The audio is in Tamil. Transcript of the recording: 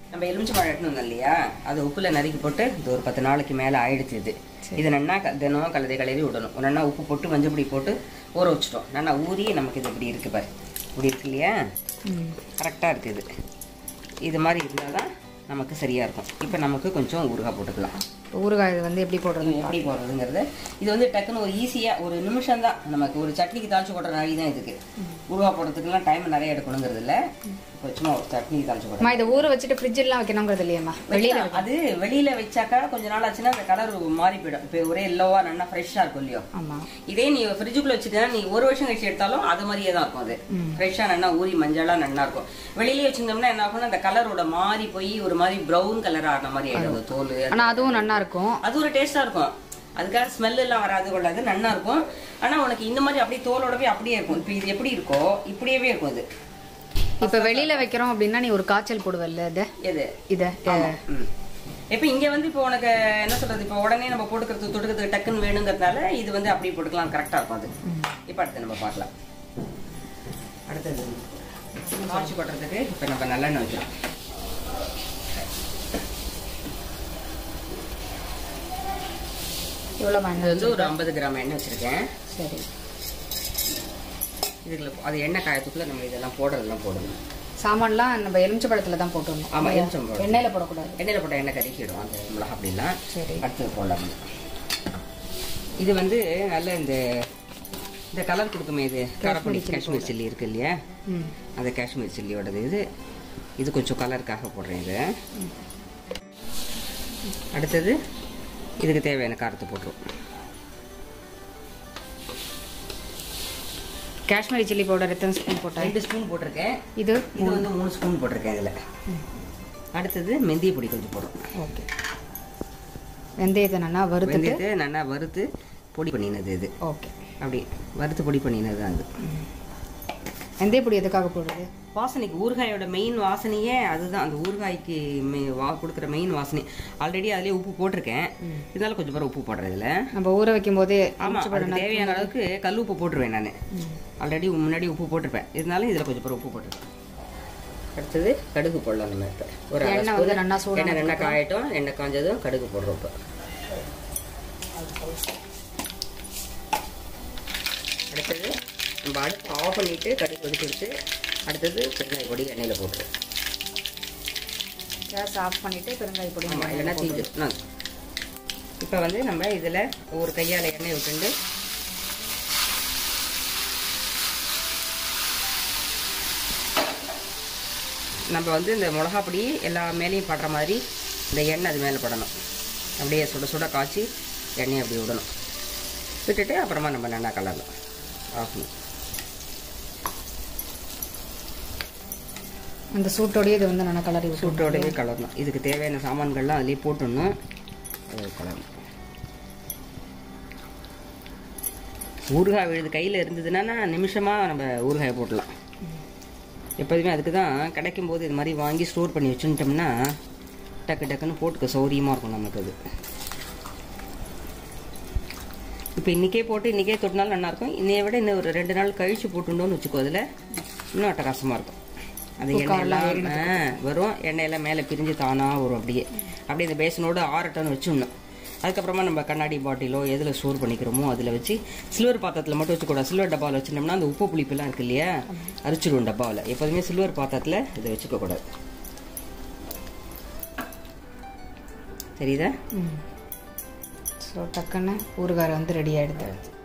நம்ம எலுமிச்சை பழம் எடுத்துன்னு வந்தோம் இல்லையா அது உப்புல நறுக்கி போட்டு இது ஒரு பத்து நாளைக்கு மேலே ஆயிடுச்சு இது இது நன்னா க- தினம் கலரி கலரி விடணும் நன்னா உப்பு போட்டு மஞ்சள் பொடி போட்டு ஊற வச்சிட்டோம் நன்னா ஊறி நமக்கு இது இப்படி இருக்கு பாரு இப்படி இருக்கு இல்லையா ம் கரெக்டாக இருக்குது இது இது மாதிரி இருந்தால் தான் நமக்கு சரியாக இருக்கும் இப்போ நமக்கு கொஞ்சம் ஊறுகாய் போட்டுக்கலாம் இப்போ ஊறுகாய் இது வந்து எப்படி போடுறது எப்படி போடுறதுங்கிறது இது வந்து டக்குன்னு ஒரு ஈஸியாக ஒரு நிமிஷம் தான் நமக்கு ஒரு சட்னிக்கு தாளிச்சு போடுற நாழி தான் இதுக்கு ஊறுகாய் போடுறதுக்குலாம் டைம் நிறைய எடுக்கணுங்கிறது இல்லை இப்போ சும்மா ஒரு சட்னிக்கு தாளிச்சு போடுறோம் அம்மா இதை ஊற வச்சுட்டு ஃப்ரிட்ஜெல்லாம் வைக்கணுங்கிறது இல்லையாம்மா வெளியில வெளியில அது வெளியில வச்சாக்கா கொஞ்ச நாள் ஆச்சுன்னா அந்த கலர் மாறி போயிடும் இப்போ ஒரே எல்லோவா நல்லா ஃப்ரெஷ்ஷா இருக்கும் இல்லையோ ஆமா இதே நீ ஃப்ரிட்ஜுக்குள்ள வச்சுட்டா நீ ஒரு வருஷம் கழிச்சு எடுத்தாலும் அது மாதிரியே தான் இருக்கும் அது ஃப்ரெஷ்ஷா நல்லா ஊறி மஞ்சளா நல்லா இருக்கும் வெளியிலே வச்சிருந்தோம்னா என்ன ஆகும்னா அந்த கலரோட மாறி போய் ஒரு மாதிரி ப்ரௌன் கலர் ஆன மாதிரி ஆயிடும் அந்த தோல் ஆனா அதுவும் நல்லா இருக்கும் அது ஒரு டேஸ்டா இருக்கும் அதுக்காக ஸ்மெல் எல்லாம் வராது கொள்ளாது நல்லா இருக்கும் ஆனா உனக்கு இந்த மாதிரி அப்படியே தோலோடவே அப்படியே இருக்கும் இப்போ இது எப்படி இருக்கோ இப்படியே இருக்கும் அது இப்ப வெளியில வைக்கிறோம் அப்படின்னா நீ ஒரு காய்ச்சல் போடுவல்ல இத எது இத ம். இப்ப இங்க வந்து இப்போ உனக்கு என்ன சொல்றது இப்போ உடனே நம்ம போட்டுக்கிறது தொட்டுக்கிறதுக்கு டக்குன்னு வேணுங்கிறதுனால இது வந்து அப்படி போட்டுக்கலாம் கரெக்டா இருக்கும் அது இப்ப அடுத்து நம்ம பார்க்கலாம் அடுத்தது காய்ச்சி கொட்டுறதுக்கு இப்ப நம்ம நல்லெண்ணெய் வைக்கிறோம் இவ்வளவு இது வேண்டாம் வந்து ஒரு ஐம்பது கிராம் எண்ணெய் வச்சிருக்கேன் சரி இதுல அது எண்ணெய் காயத்துக்குள்ள நம்ம இதெல்லாம் போடுறதெல்லாம் போடணும் சாமான்லாம் நம்ம எலுமிச்சை பழத்துல தான் போட்டுடணும் ஆமா எலுமிச்சம் போடணும் எண்ணெயில போடக்கூடாது எண்ணெயில் போட்ட எண்ணெய் கறிக்கிடும் அந்த மிளகா அப்படிலாம் சரி. அடுத்தது போடலாம் இது வந்து நல்ல இந்த இந்த கலர் கொடுக்குமே இது காரப்பொடி காஷ்மீர் சில்லி இருக்கு இல்லையா ம் அந்த காஷ்மீர் சில்லியோடது இது இது கொஞ்சம் கலருக்காக போடுறேன் இது அடுத்தது இதுக்கு தேவையான காரத்தை போட்டுருவோம் காஷ்மீரி சில்லி பவுடர் எத்தனை ஸ்பூன் போட்டேன் ரெண்டு ஸ்பூன் போட்டிருக்கேன் இது இது வந்து மூணு ஸ்பூன் போட்டிருக்கேன் இதில் அடுத்தது மெந்திய பொடி கொஞ்சம் போடுறோம் ஓகே வெந்தயத்தை நல்லா வறுத்துட்டு வெந்தயத்தை நல்லா வறுத்து பொடி பண்ணினது இது ஓகே அப்படி வறுத்து பொடி பண்ணினது தான் அது வெந்தய பொடி எதுக்காக போடுறது வாசனைக்கு ஊறுகாயோட மெயின் வாசனையே அதுதான் அந்த ஊறுகாய்க்கு மெ வா கொடுக்குற மெயின் வாசனை ஆல்ரெடி அதுலேயே உப்பு போட்டிருக்கேன் இருந்தாலும் கொஞ்சம் பேர் உப்பு போடுறேன் இதில் நம்ம ஊற வைக்கும் போதே ஆமாம் அதுக்கு தேவையான அளவுக்கு கல் உப்பு போட்டுருவேன் நான் ஆல்ரெடி முன்னாடி உப்பு போட்டிருப்பேன் இருந்தாலும் இதில் கொஞ்சம் பேர் உப்பு போட்டிருக்கேன் அடுத்தது கடுகு போடலாம் நம்ம இப்போ ஒரு அரை எண்ணெய் spoon. வந்து நல்லா சூடானதுக்கு எண்ணெய் நல்லா காயட்டும் எண்ணெய் காஞ்சதும் கடுகு போடுறோம் இப்போ அடுத்தது நம்ம அடுப்பு ஆஃப் பண்ணிட்டு கடுகு கொதிக்க விட்டு அடுத்தது பெருங்காய பொடி எண்ணெயில் போட்டுருவோம் கேஸ் ஆஃப் பண்ணிட்டு பெருங்காய பொடி ஆமாம் இல்லைன்னா தீஞ்சு இப்போ வந்து நம்ம இதில் ஒரு கையால் எண்ணெய் விட்டுண்டு நம்ம வந்து இந்த மிளகா பொடி எல்லா மேலேயும் படுற மாதிரி இந்த எண்ணெய் அது மேலே படணும் அப்படியே சுட சுட காய்ச்சி எண்ணெயை அப்படி விடணும் விட்டுட்டு அப்புறமா நம்ம நல்லா கலரலாம் ஆஃப் பண்ணி அந்த சூட்டோடயே இது வந்து நல்லா கலரி விட்டு சூட்டோடவே கலரணும் இதுக்கு தேவையான சாமான்கள்லாம் அதிலே போட்டுடணும் அது கலரணும் ஊறுகாய் விழுது கையில் இருந்ததுன்னா நிமிஷமாக நம்ம ஊறுகாயை போடலாம் எப்போதுமே அதுக்கு தான் கிடைக்கும் போது இது மாதிரி வாங்கி ஸ்டோர் பண்ணி வச்சுட்டோம்னா டக்கு டக்குன்னு போட்டுக்க சௌரியமாக இருக்கும் நமக்கு அது இப்போ இன்றைக்கே போட்டு இன்றைக்கே தொட்டினாலும் நல்லாயிருக்கும் இன்னைய விட இன்னும் ஒரு ரெண்டு நாள் கழித்து போட்டுட்டோன்னு வச்சுக்கோ அதில் இன்னும் அட்டகாசமாக இருக்கும் அது எண்ணெயெல்லாம் ஆ, வரும் எண்ணெயெல்லாம் மேலே பிரிஞ்சு தானாக வரும் அப்படியே அப்படியே இந்த பேசனோடு ஆறட்டன்னு வச்சுடணும் அதுக்கப்புறமா நம்ம கண்ணாடி பாட்டிலோ எதில் ஸ்டோர் பண்ணிக்கிறோமோ அதில் வச்சு சில்வர் பாத்திரத்தில் மட்டும் வச்சுக்கூடாது சில்வர் டப்பாவில் வச்சுட்டோம்னா அந்த உப்பு புளிப்புலாம் இருக்கு இல்லையா அரிச்சிடுவோம் டப்பாவில் எப்போதுமே சில்வர் பாத்திரத்தில் இதை வச்சுக்க கூடாது தெரியுதா ஸோ டக்குன்னு ஊறுகாய் வந்து ரெடி ஆகிடுது